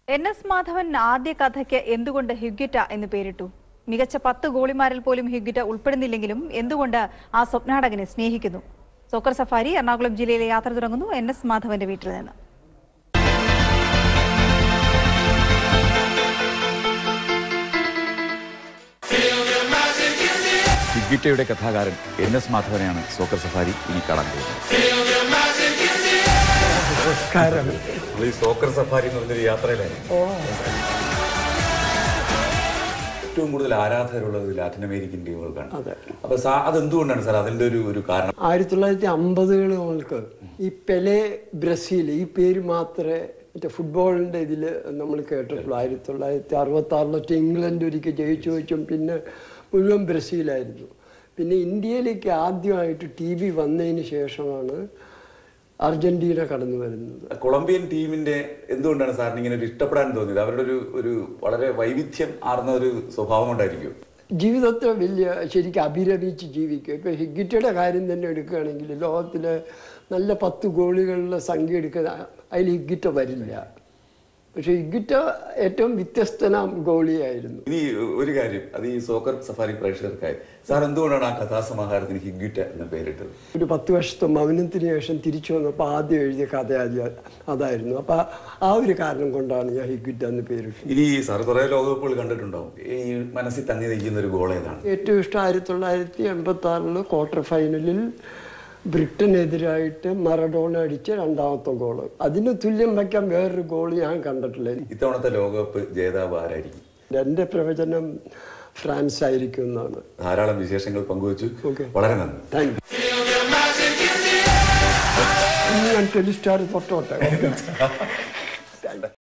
N S Madhavan ആദ്യ കഥയ്ക്ക് എന്തുകൊണ്ട് ഹ്യുഗിറ്റ എന്ന് പേരിട്ടു മികച്ച പത്ത് ഗോളിമാരിൽ പോലും ഹ്യുഗിറ്റ ഉൾപ്പെടുന്നില്ലെങ്കിലും എന്തുകൊണ്ട് ആ സ്വപ്നാടകനെ സ്നേഹിക്കുന്നു സോക്കർ സഫാരി എറണാകുളം ജില്ലയിലെ യാത്ര തുടങ്ങുന്നു എൻ എസ് മാധവന്റെ വീട്ടിൽ നിന്ന് ഹിഗ്ഗിറ്റയുടെ കഥാകാരൻ എൻ എസ് മാധവനെയാണ് സോക്കർ സഫാരി ഇനി കാണാൻ പോകുന്നത് നമസ്കാരം ഈ സോക്കർ സഫാരി എന്ന് പറഞ്ഞൊരു യാത്രയിലായിരുന്നു ഏറ്റവും കൂടുതൽ ആരാധകരുള്ളത് ലാറ്റിൻ അമേരിക്കൻ ടീമുകൾക്കാണ് അതെ. അപ്പൊ സാ- അതെന്തുകൊണ്ടാണ് സാർ അതിന്റെ ഒരു ഒരു കാരണം ആയിരത്തി തൊള്ളായിരത്തി അമ്പതുകൾ മുതൽക്ക് ഈ പെലെ ബ്രസീൽ ഈ പേര് മാത്രമേ മറ്റേ ഫുട്ബോളിൻ്റെ ഇതിൽ നമ്മൾ കേട്ടിട്ടുള്ളൂ ആയിരത്തി തൊള്ളായിരത്തി അറുപത്തി ആറിലൊക്കെ ഇംഗ്ലണ്ട് ഒരിക്കൽ ജയിച്ചു വെച്ചും പിന്നെ മുഴുവൻ ബ്രസീലായിരുന്നു പിന്നെ ഇന്ത്യയിലേക്ക് ആദ്യമായിട്ട് ടി വി വന്നതിന് ശേഷമാണ് അർജന്റീന കടന്നു വരുന്നത് കൊളംബിയൻ ടീമിന്റെ എന്തുകൊണ്ടാണ് സാറിന് ഇങ്ങനെ ഒരു ഇഷ്ടപ്പെടാൻ തോന്നിയത് അവരുടെ ഒരു ഒരു വളരെ വൈവിധ്യം ആർന്ന ഒരു സ്വഭാവം കൊണ്ടായിരിക്കും ജീവിതത്തെ വലിയ ശരിക്കും അഭിരമിച്ച് ജീവിക്കുക ഇപ്പൊ ഹിഗിറ്റയുടെ കാര്യം തന്നെ എടുക്കുകയാണെങ്കിൽ ലോകത്തിലെ നല്ല പത്ത് ഗോളികളുടെ സംഖ്യ എടുക്കുക അതിൽ ഹിഗിറ്റ വരില്ല പക്ഷെ ഹിഗിറ്റ ഏറ്റവും വ്യത്യസ്തനാം ഗോളിയായിരുന്നു ഇനി ഒരു കാര്യം അത് ഈ സോക്കർ സഫാരി പ്രേക്ഷകർക്കായി സാർ എന്തുകൊണ്ടാണ് ആ കഥാസമാഹാരത്തിന് ഹിഗ്ഗിറ്റ എന്ന പേരിട്ടത് ഒരു പത്ത് വർഷത്തെ മൗനത്തിന് ശേഷം തിരിച്ചു വന്നപ്പോൾ ആദ്യം എഴുതിയ കഥ ആദ്യം അതായിരുന്നു അപ്പൊ ആ ഒരു കാരണം കൊണ്ടാണ് ഞാൻ ഹിഗിറ്റ എന്ന് പേരിട്ടത് ഇനി സാർ കുറെ ലോകകപ്പുകൾ കണ്ടിട്ടുണ്ടാവും ഈ മനസ്സിൽ തങ്ങി നിൽക്കുന്ന ഒരു ഗോൾ ഏതാണ് ഏറ്റവും ഇഷ്ടം ആയിരത്തി തൊള്ളായിരത്തി എൺപത്തി ആറില് ക്വാർട്ടർ ഫൈനലിൽ ബ്രിട്ടനെതിരായിട്ട് മറഡോണ അടിച്ച രണ്ടാമത്തെ ഗോള് അതിന് തുല്യം വയ്ക്കാൻ വേറൊരു ഗോൾ ഞാൻ കണ്ടിട്ടില്ല ഇത്തവണത്തെ ലോകകപ്പ് ജേതാവ് ആരായിരിക്കും എൻ്റെ പ്രവചനം ഫ്രാൻസ് ആയിരിക്കും എന്നാണ് ധാരാളം വിശേഷങ്ങൾ പങ്കുവച്ചു Okay. വളരെ നന്ദി താങ്ക് യു ഇനി ഞാൻ ടെലിസ്റ്റാർ തൊട്ടോട്ടെ